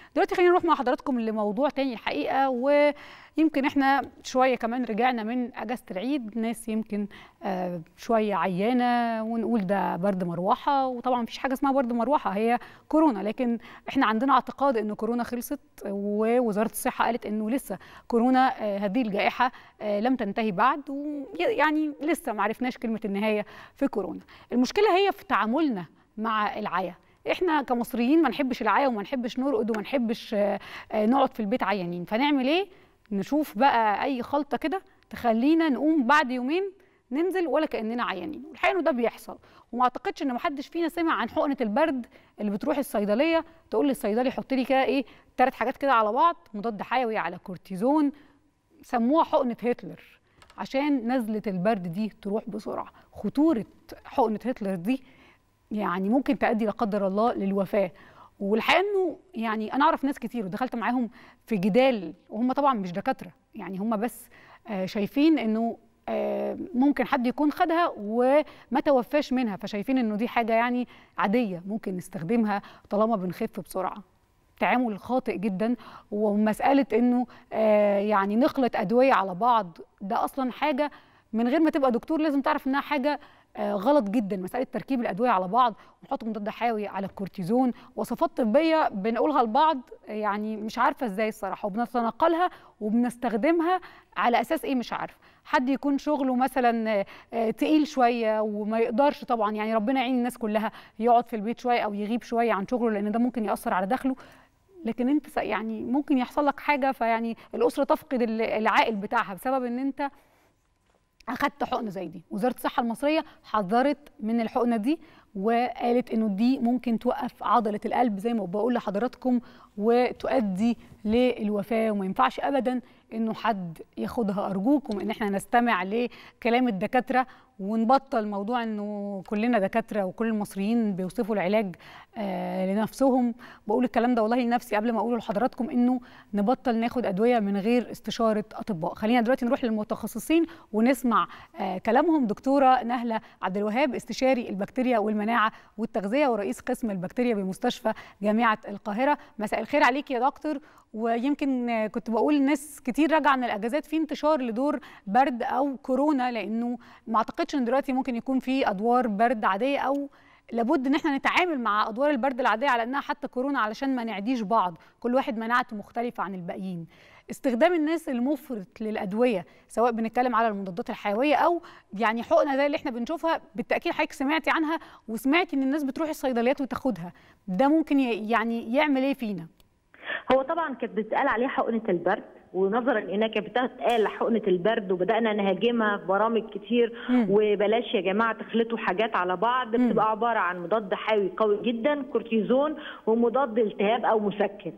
دلوقتي خلينا نروح مع حضراتكم لموضوع تاني الحقيقه ويمكن احنا شويه كمان رجعنا من اجازه العيد ناس يمكن آه شويه عيانه ونقول ده برد مروحه وطبعا مفيش حاجه اسمها برد مروحه هي كورونا لكن احنا عندنا اعتقاد ان كورونا خلصت ووزاره الصحه قالت انه لسه كورونا آه هذه الجائحه آه لم تنتهي بعد ويعني لسه ما عرفناش كلمه النهايه في كورونا المشكله هي في تعاملنا مع العيا احنا كمصريين ما نحبش العيا وما نحبش نرقد وما نحبش نقعد في البيت عيانين فنعمل ايه نشوف بقى اي خلطه كده تخلينا نقوم بعد يومين ننزل ولا كاننا عيانين والحقيقه انه ده بيحصل وما اعتقدش ان محدش فينا سمع عن حقنه البرد اللي بتروح الصيدليه تقول للصيدلي حط لي كده ايه ثلاث حاجات كده على بعض مضاد حيوي على كورتيزون سموها حقنه هتلر عشان نزله البرد دي تروح بسرعه خطوره حقنه هتلر دي يعني ممكن تؤدي لا قدر الله للوفاه والحقيقه انه يعني انا اعرف ناس كتير ودخلت معاهم في جدال وهم طبعا مش دكاتره يعني هم بس آه شايفين انه آه ممكن حد يكون خدها وما توفاش منها فشايفين انه دي حاجه يعني عاديه ممكن نستخدمها طالما بنخف بسرعه تعامل خاطئ جدا ومساله انه آه يعني نخلط ادويه على بعض ده اصلا حاجه من غير ما تبقى دكتور لازم تعرف انها حاجه آه غلط جدا مساله تركيب الادويه على بعض ونحط مضاد حيوي على الكورتيزون وصفات طبيه بنقولها لبعض يعني مش عارفه ازاي الصراحه وبنتنقلها وبنستخدمها على اساس ايه مش عارف حد يكون شغله مثلا آه تقيل شويه وما يقدرش طبعا يعني ربنا يعين الناس كلها يقعد في البيت شويه او يغيب شويه عن شغله لان ده ممكن ياثر على دخله لكن انت يعني ممكن يحصل لك حاجه فيعني الاسره تفقد العائل بتاعها بسبب ان انت اخدت حقنه زي دي وزاره الصحه المصريه حذرت من الحقنه دي وقالت انه دي ممكن توقف عضله القلب زي ما بقول لحضراتكم وتؤدي للوفاه وما ينفعش ابدا انه حد ياخدها ارجوكم ان احنا نستمع لكلام الدكاتره ونبطل موضوع انه كلنا دكاتره وكل المصريين بيوصفوا العلاج آه لنفسهم بقول الكلام ده والله لنفسي قبل ما اقوله لحضراتكم انه نبطل ناخد ادويه من غير استشاره اطباء خلينا دلوقتي نروح للمتخصصين ونسمع آه كلامهم دكتوره نهله عبد الوهاب استشاري البكتيريا والمناعه والتغذيه ورئيس قسم البكتيريا بمستشفى جامعه القاهره مساء الخير عليك يا دكتور ويمكن كنت بقول لناس كتير راجعه من الاجازات في انتشار لدور برد او كورونا لانه ما اعتقدش ان دلوقتي ممكن يكون في ادوار برد عاديه او لابد ان احنا نتعامل مع ادوار البرد العاديه على انها حتى كورونا علشان ما نعديش بعض كل واحد مناعته مختلفه عن الباقيين استخدام الناس المفرط للادويه سواء بنتكلم على المضادات الحيويه او يعني حقنه زي اللي احنا بنشوفها بالتاكيد حضرتك سمعتي عنها وسمعتي ان الناس بتروح الصيدليات وتاخدها ده ممكن يعني يعمل ايه فينا هو طبعا كانت بتتقال عليها حقنه البرد ونظرا انها كانت بتتقال حقنه البرد وبدانا نهاجمها في برامج كتير مم. وبلاش يا جماعه تخلطوا حاجات على بعض مم. بتبقى عباره عن مضاد حيوي قوي جدا كورتيزون ومضاد التهاب او مسكن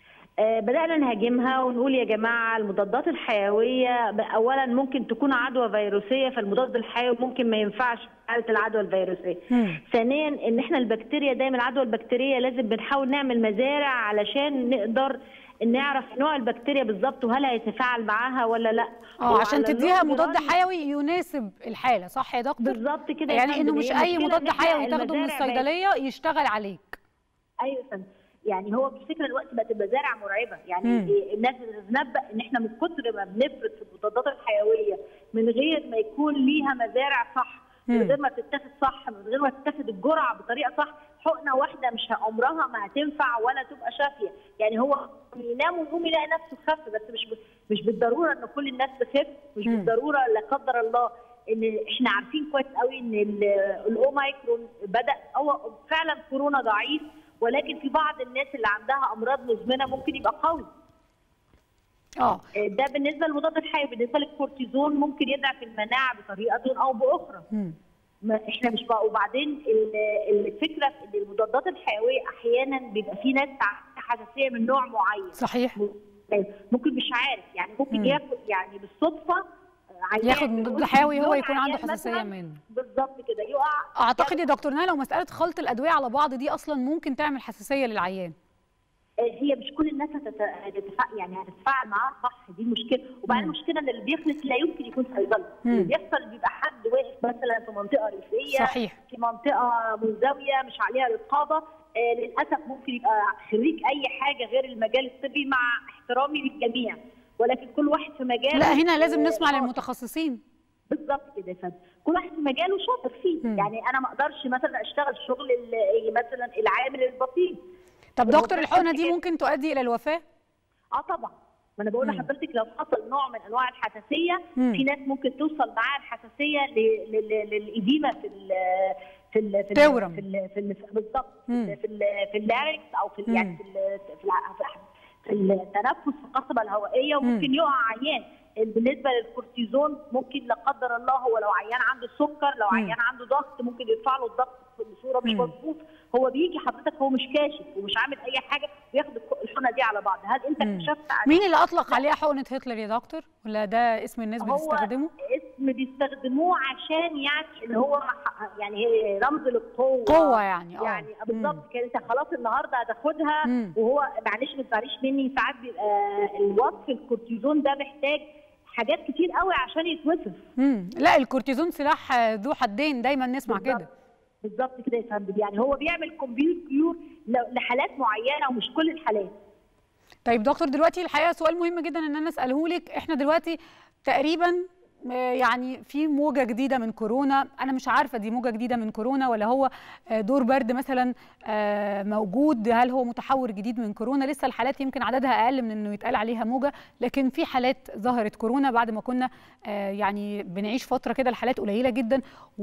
آه بدانا نهاجمها ونقول يا جماعه المضادات الحيويه اولا ممكن تكون عدوى فيروسيه فالمضاد الحيوي ممكن ما ينفعش في حاله العدوى الفيروسيه. ثانيا ان احنا البكتيريا دايما العدوى البكتيريه لازم بنحاول نعمل مزارع علشان نقدر نعرف نوع البكتيريا بالظبط وهل هيتفاعل معاها ولا لا اه عشان تديها مضاد حيوي يناسب الحاله صح يا دكتور بالظبط كده يعني انه مش اي مضاد حيوي تاخده من الصيدليه يشتغل عليك ايوه فندم يعني هو بفكره الوقت بقت المزارع مرعبه يعني مم. الناس بتتنبأ ان احنا من كتر ما بنفرط في المضادات الحيويه من غير ما يكون ليها مزارع صح من غير ما تتاخد صح من غير ما تتاخد الجرعه بطريقه صح حقنه واحده مش عمرها ما هتنفع ولا تبقى شافيه يعني هو ينام ويقوم يلاقي نفسه خف بس مش مش بالضروره ان كل الناس تخف مش مم. بالضروره لا قدر الله ان احنا عارفين كويس قوي ان الاوميكرون بدا هو فعلا كورونا ضعيف ولكن في بعض الناس اللي عندها امراض مزمنه ممكن يبقى قوي اه ده بالنسبه للمضاد الحيوي بالنسبه للكورتيزون ممكن يضعف المناعه بطريقه او باخرى م. ما احنا مش بقى وبعدين الفكره ان المضادات الحيويه احيانا بيبقى في ناس حساسيه من نوع معين صحيح ممكن مش عارف يعني ممكن م. ياخد يعني بالصدفه ياخد مضاد حيوي هو يكون عنده حساسيه منه بالظبط كده يقع اعتقد يا دكتور نهى لو مساله خلط الادويه على بعض دي اصلا ممكن تعمل حساسيه للعيان هي مش كل الناس هتتفاعل يعني هتتفاعل معاها صح دي المشكله وبعدين المشكله ان اللي بيخلط لا يمكن يكون صيدلي اللي بيحصل بيبقى حد واقف مثلا في منطقه ريفيه صحيح في منطقه منزويه مش عليها رقابه آه للاسف ممكن يبقى خريج اي حاجه غير المجال الطبي مع احترامي للجميع ولكن كل واحد في مجاله لا هنا لازم نسمع للمتخصصين بالظبط كده يا فندم كل واحد في مجاله شاطر فيه مم. يعني انا ما اقدرش مثلا اشتغل شغل ال- مثلا العامل البسيط طب دكتور المتخصص الحقنه دي كده. ممكن تؤدي الى الوفاه اه طبعا ما انا بقول مم. لحضرتك لو حصل نوع من انواع الحساسيه مم. في ناس ممكن توصل معاها الحساسيه ل- ل- ل- للاديمه في ال في ال في ال تورم. في ال في ال بالظبط في مم. ال- في ال- في اللاركس او في ال- مم. يعني في ال- في الع- في التنفس في القصبه الهوائيه مم. وممكن يقع عيان بالنسبه للكورتيزون ممكن لا قدر الله هو لو عيان عنده سكر لو مم. عيان عنده ضغط ممكن يرفع له الضغط بصوره مش مم. مظبوط هو بيجي حضرتك هو مش كاشف ومش عامل اي حاجه وياخد الحقنه دي على بعض هل انت مم. اكتشفت عن مين اللي اطلق عليها حقنه هتلر يا دكتور ولا ده اسم الناس هو بتستخدمه اسم بيستخدموه عشان يعني اللي هو ح- يعني هي رمز للقوه قوه يعني اه يعني مم. بالظبط كده انت خلاص النهارده هتاخدها مم. وهو معلش ما تزعليش مني ساعات بيبقى الوصف الكورتيزون ده محتاج حاجات كتير قوي عشان يتوصف مم. لا الكورتيزون سلاح آه، ذو حدين دايما نسمع بالظبط. كده بالظبط كده يا فندم يعني هو بيعمل كومبيوت كيور ل- لحالات معينه ومش كل الحالات طيب دكتور دلوقتي الحقيقه سؤال مهم جدا ان انا اساله لك احنا دلوقتي تقريبا آه، يعني في موجه جديده من كورونا انا مش عارفه دي موجه جديده من كورونا ولا هو آه، دور برد مثلا آه، موجود هل هو متحور جديد من كورونا لسه الحالات يمكن عددها اقل من انه يتقال عليها موجه لكن في حالات ظهرت كورونا بعد ما كنا آه، يعني بنعيش فتره كده الحالات قليله جدا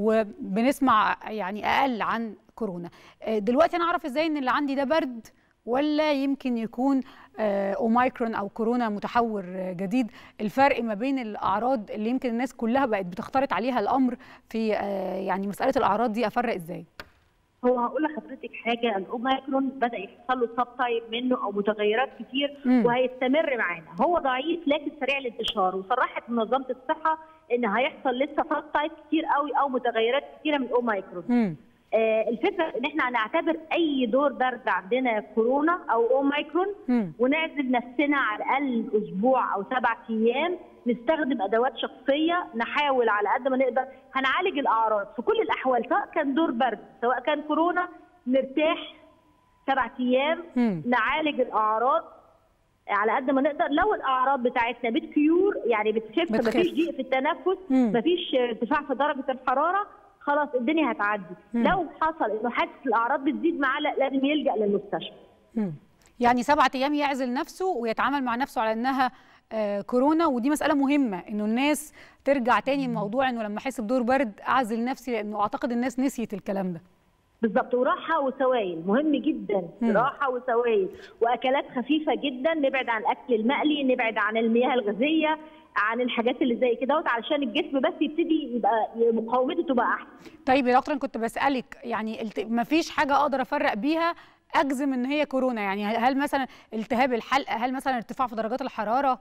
وبنسمع يعني اقل عن كورونا آه، دلوقتي انا اعرف ازاي ان اللي عندي ده برد ولا يمكن يكون آه، اوميكرون او كورونا متحور آه، جديد الفرق ما بين الاعراض اللي يمكن الناس كلها بقت بتختلط عليها الامر في آه، يعني مساله الاعراض دي افرق ازاي هو هقول لحضرتك حاجه الاوميكرون بدا يحصل له سب تايب منه او متغيرات كتير مم. وهيستمر معانا هو ضعيف لكن سريع الانتشار وصرحت منظمه الصحه ان هيحصل لسه سب تايب كتير قوي او متغيرات كتيره من الاوميكرون مم. آه الفكره ان احنا هنعتبر اي دور برد عندنا كورونا او اوميكرون مم. ونعزل نفسنا على الاقل اسبوع او سبع ايام نستخدم ادوات شخصيه نحاول على قد ما نقدر هنعالج الاعراض في كل الاحوال سواء كان دور برد سواء كان كورونا نرتاح سبع ايام مم. نعالج الاعراض على قد ما نقدر لو الاعراض بتاعتنا بتكيور يعني بتخف بتخف. مفيش ضيق في التنفس مم. مفيش ارتفاع في درجه الحراره خلاص الدنيا هتعدي مم. لو حصل انه حاسس الاعراض بتزيد معاه لا، لازم يلجا للمستشفى مم. يعني سبعة ايام يعزل نفسه ويتعامل مع نفسه على انها آه، كورونا ودي مساله مهمه انه الناس ترجع تاني لموضوع انه لما احس بدور برد اعزل نفسي لانه اعتقد الناس نسيت الكلام ده بالظبط وراحه وسوائل مهم جدا مم. راحه وسوائل واكلات خفيفه جدا نبعد عن الاكل المقلي نبعد عن المياه الغازيه عن الحاجات اللي زي كده علشان الجسم بس يبتدي يبقى مقاومته تبقى احسن طيب يا دكتور أنا كنت بسالك يعني الت... مفيش حاجه اقدر افرق بيها اجزم ان هي كورونا يعني هل مثلا التهاب الحلقه هل مثلا ارتفاع في درجات الحراره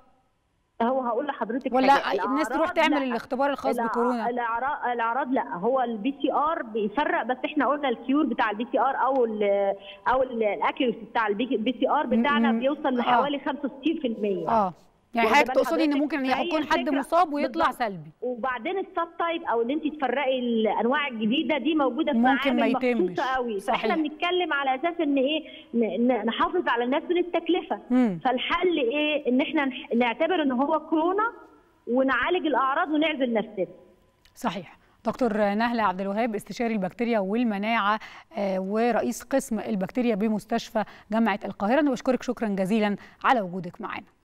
هو هقول لحضرتك ولا حاجة. الناس تروح الأعراض تعمل لا. الاختبار الخاص الأع- بكورونا الاعراض الاعراض لا هو البي سي ار بيفرق بس احنا قلنا الكيور بتاع البي سي ار او ال او الاكيورسي بتاع البي سي ار بتاعنا م- م. بيوصل آه. لحوالي 65% اه يعني واخدة حضرتك بال تقصدي ان حضرتك؟ ممكن فهي يكون حد الفكرة- مصاب ويطلع بالظبط. سلبي وبعدين السب تايب او ان انت تفرقي الانواع الجديده دي موجوده في ممكن ما معامل يتمش. مخصوصه قوي صحيح. فاحنا بنتكلم على اساس ان ايه ن- ن- نحافظ على الناس من التكلفه مم. فالحل ايه ان احنا نح- نعتبر ان هو كورونا ونعالج الاعراض ونعزل نفسنا صحيح دكتور نهلة عبد الوهاب استشاري البكتيريا والمناعة آه، ورئيس قسم البكتيريا بمستشفى جامعة القاهرة أنا بشكرك شكرا جزيلا على وجودك معنا